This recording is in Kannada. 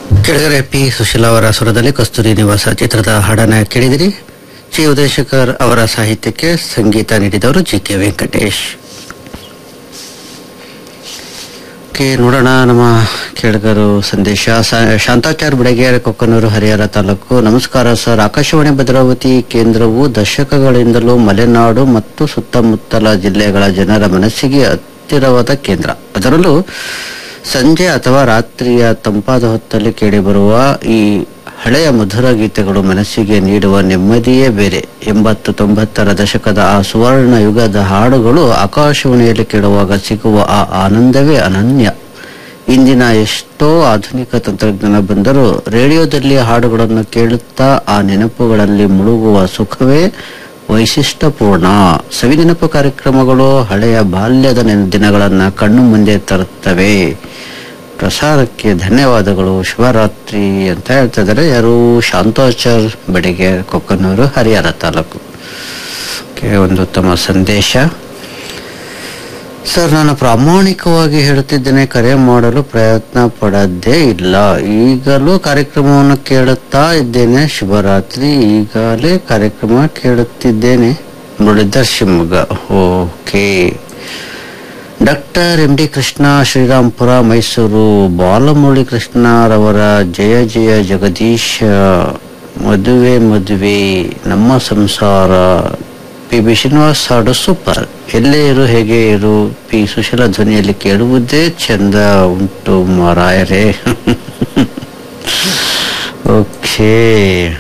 ಕೆಳಗರೆ ಪಿ ಸುಶೀಲಾ ಅವರ ಸ್ವರದಲ್ಲಿ ಕಸ್ತೂರಿ ನಿವಾಸ ಚಿತ್ರದ ಹಾಡನ್ನ ಕೇಳಿದಿರಿ ಜಿ ಉದಯಶೇಖರ್ ಅವರ ಸಾಹಿತ್ಯಕ್ಕೆ ಸಂಗೀತ ನೀಡಿದವರು ಜಿ ಕೆ ವೆಂಕಟೇಶ್ ಓಕೆ ನೋಡೋಣ ನಮ್ಮ ಕೇಳಿಗರು ಸಂದೇಶ ಸ- ಶಾಂತಾಚಾರ್ ಬಿಡಗೇರಿ ಕೊಕ್ಕನೂರು ಹರಿಹರ ತಾಲೂಕು ನಮಸ್ಕಾರ ಸರ್ ಆಕಾಶವಾಣಿ ಭದ್ರಾವತಿ ಕೇಂದ್ರವು ದಶಕಗಳಿಂದಲೂ ಮಲೆನಾಡು ಮತ್ತು ಸುತ್ತಮುತ್ತಲ ಜಿಲ್ಲೆಗಳ ಜನರ ಮನಸ್ಸಿಗೆ ಹತ್ತಿರವಾದ ಕೇಂದ್ರ ಅದರಲ್ಲೂ ಸಂಜೆ ಅಥವಾ ರಾತ್ರಿಯ ತಂಪಾದ ಹೊತ್ತಲ್ಲಿ ಕೇಳಿಬರುವ ಈ ಹಳೆಯ ಮಧುರ ಗೀತೆಗಳು ಮನಸ್ಸಿಗೆ ನೀಡುವ ನೆಮ್ಮದಿಯೇ ಬೇರೆ ಎಂಬತ್ತು ತೊಂಬತ್ತರ ದಶಕದ ಆ ಸುವರ್ಣ ಯುಗದ ಹಾಡುಗಳು ಆಕಾಶವಾಣಿಯಲ್ಲಿ ಕೇಳುವಾಗ ಸಿಗುವ ಆ ಆನಂದವೇ ಅನನ್ಯ ಇಂದಿನ ಎಷ್ಟೋ ಆಧುನಿಕ ತಂತ್ರಜ್ಞಾನ ಬಂದರೂ ರೇಡಿಯೋದಲ್ಲಿ ಹಾಡುಗಳನ್ನು ಕೇಳುತ್ತಾ ಆ ನೆನಪುಗಳಲ್ಲಿ ಮುಳುಗುವ ಸುಖವೇ ವೈಶಿಷ್ಟ್ಯಪೂರ್ಣ ಸವಿನೆನಪು ಕಾರ್ಯಕ್ರಮಗಳು ಹಳೆಯ ಬಾಲ್ಯದ ನೆನ- ದಿನಗಳನ್ನ ಕಣ್ಣು ಮುಂದೆ ತರುತ್ತವೆ ಪ್ರಸಾರಕ್ಕೆ ಧನ್ಯವಾದಗಳು ಶುಭರಾತ್ರಿ ಅಂತ ಹೇಳ್ತಾ ಇದ್ದಾರೆ ಯಾರು ಶಾಂತಾಚಾರ್ ಬೆಡಿಗೆ ಕೊಕ್ಕನೂರು ಹರಿಹರ ತಾಲೂಕು ಓಕೆ, ಒಂದು ಉತ್ತಮ ಸಂದೇಶ ಸರ್ ನಾನು ಪ್ರಾಮಾಣಿಕವಾಗಿ ಹೇಳುತ್ತಿದ್ದೇನೆ ಕರೆ ಮಾಡಲು ಪ್ರಯತ್ನ ಪಡದ್ದೇ ಇಲ್ಲ ಈಗಲೂ ಕಾರ್ಯಕ್ರಮವನ್ನು ಕೇಳುತ್ತಾ ಇದ್ದೇನೆ ಶುಭರಾತ್ರಿ ಈಗಲೇ ಕಾರ್ಯಕ್ರಮ ಕೇಳುತ್ತಿದ್ದೇನೆ Muralidhar Shivamogga okay doctor M D Krishna Shrirampura Mysuru Balamurali ಕೃಷ್ಣರವರ ಜಯ ಜಯ ಜಗದೀಶ ಮದುವೆ ಮದುವೆ ನಮ್ಮ ಸಂಸಾರ ಪಿ ಬಿ ಶ್ರೀನಿವಾಸ್ ಹಾಡು ಸೂಪರ್ ಎಲ್ಲೇ ಇರು ಹೇಗೆ ಇರು ಪಿ ಸುಶೀಲ ಧ್ವನಿಯಲ್ಲಿ ಕೇಳುವುದೇ ಚಂದ ಉಂಟು ಮಾರಾಯರೇ ಓಕೆ